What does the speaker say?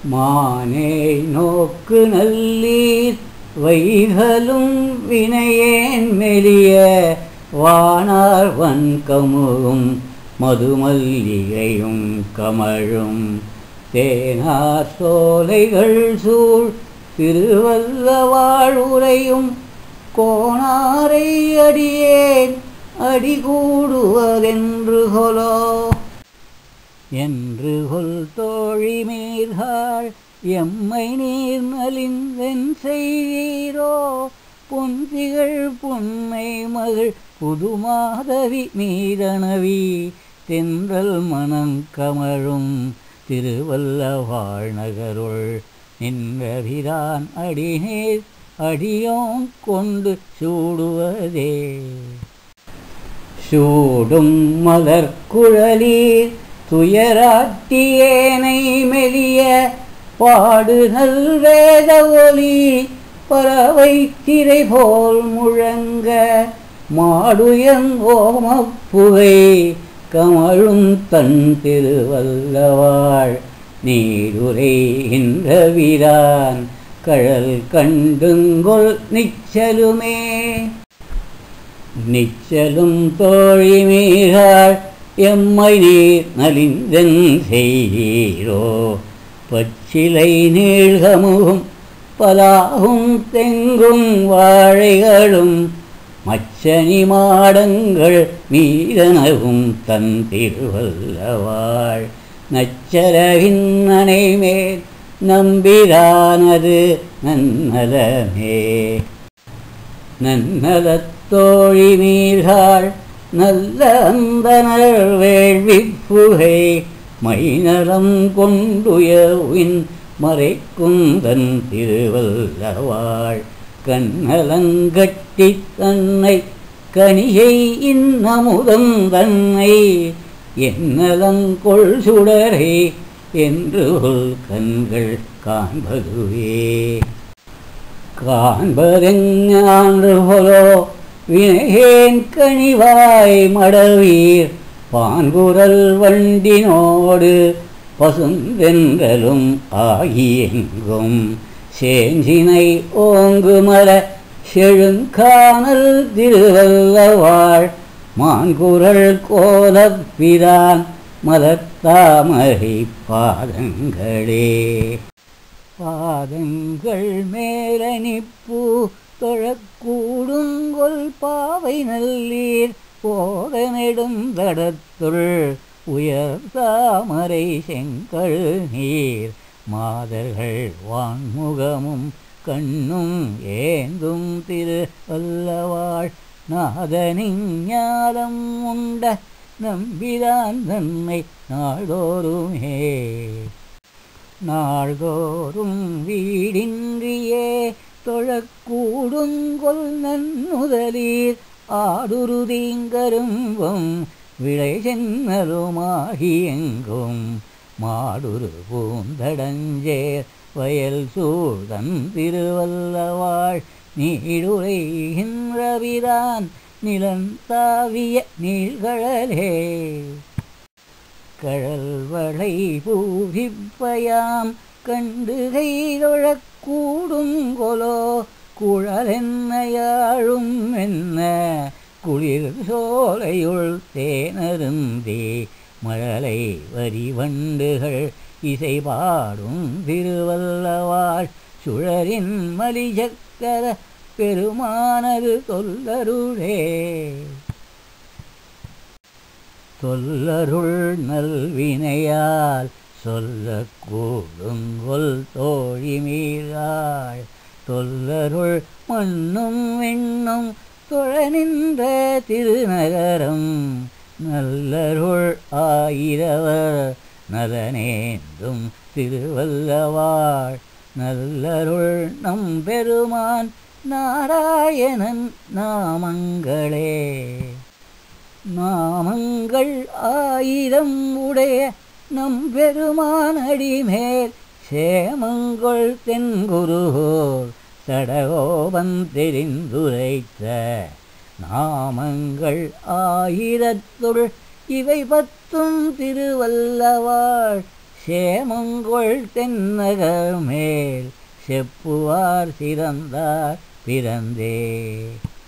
மானே நோக்கு நல்லீர் வைகளும் வினையேன் மெலிய வானார் வன்கமுகும் மதுமல்லிகையும் கமழும் தேனார் சோலைகள் சூழ் திருவல்லவாழ் உரையும் கோணாரை அடியேன் அடிகூடுவதென்று கொலோ என்று கொல் தோழி மீர்காள் எம்மை நீர் நலிந்தென் செய்தீரோ பொந்திகள் புன்மை மகள் புதுமாதவி மீதனவி தென்றல் மனங்கமழும் திருவல்லவாழ் நகருள் நின்றவிரான் அடிநீர் அடியோம் கொண்டு சூடுவதே சூடும் மலர்குழலீர் துயராட்டியேனை மெலிய பாடுதல் வேத ஒலி பறவை திரை போல் முழங்க மாடுயங்கோமப்புகை கமழும் தன் திருவல்லவாள் நீருரைகின்ற வீரான் கழல் கண்டுங்கொள் நிச்சலுமே நிச்சலும் தோழி மீறாள் எம்மை நீர் நலிந்தன் செய்தீரோ பச்சிலை நீழ்கமுகும் பலாகும் தெங்கும் வாழைகளும் மச்சனி மாடங்கள் மீதனவும் தன் திருவல்லவாள் நச்சரவின் அணை மேல் நம்பிரானது நன்னலமே நன்னலத்தோழி மீர்காள் நல்ல அந்தனர் வேள்விப்புகை மைநலம் கொண்டுயவின் மறைக்குந்தன் திருவல்லவாள் கண்ணலங்கட்டி தன்னை கனியை இன்னமுதம் தன்னை என்னலங்கொள் சுடரை என்று உள் கண்கள் காண்பதுவே காண்பதெஞ்ஞான்று போலோ வினையேன் கனிவாய் மடவீர் பான்குரல் வண்டினோடு பசுந்தென்றலும் ஆகியெங்கும் சேஞ்சினை ஓங்குமல செழுங்கானல் திருவல்லவாள் மான்குரல் கோலப்பிரான் மலத்தாமரை பாதங்களே பாதங்கள் மேலனிப்பூ தொழக்கூடுங்கொல் பாவை நல்லீர் போக நெடுந்தடத்துள் உயர் தாமரை செங்கல் நீர் மாதர்கள் வான்முகமும் கண்ணும் ஏந்தும் திரு வல்லவாள் நாதனின் ஞானம் உண்ட நம்பிதான் தன்னை நாள்தோறுமே நாள்தோறும் வீடின்றியே தொழக்கூடுங்கொல் நன்னுதலீர் ஆடுருதீங்கரும்பும் விளை சென்னலுமாகி எங்கும் மாடுரு பூந்தடஞ்சேர் வயல் சூழ்தன் திருவல்லவாள் நீடுரைகின்றவிரான் நிலந்தாவிய நீழ்கழலே கழல்வளை பூரிப்பயாம் கண்டு கைதொழக் கூடுங்கொலோ குழலென்னையாழும் என்ன குளிர் சோலையுள் தேனருந்தே மழலை வரி வண்டுகள் இசை பாடும் திருவல்லவாள் சுழரின் மலிஜக்கர பெருமானது தொல்லருளே தொல்லருள் நல்வினையால் சொல்லக்கூடுங்கொல் தோழி மீறாள் தொல்லருள் மண்ணும் விண்ணும் தொழ நின்ற திருநகரம் நல்லருள் ஆயிரவர் நலனேந்தும் திருவல்லவாள் நல்லருள் நம் பெருமான் நாராயணன் நாமங்களே நாமங்கள் ஆயிரம் உடைய நம் பெருமான் அடிமேல் சேமங்கொள் தென்குருகோர் சடகோபன் தெரிந்துரைத்த நாமங்கள் ஆயிரத்துள் இவை பத்தும் திருவல்லவாள் சேமங்கொள் தென்னகர் மேல் செப்புவார் சிறந்தார் பிறந்தே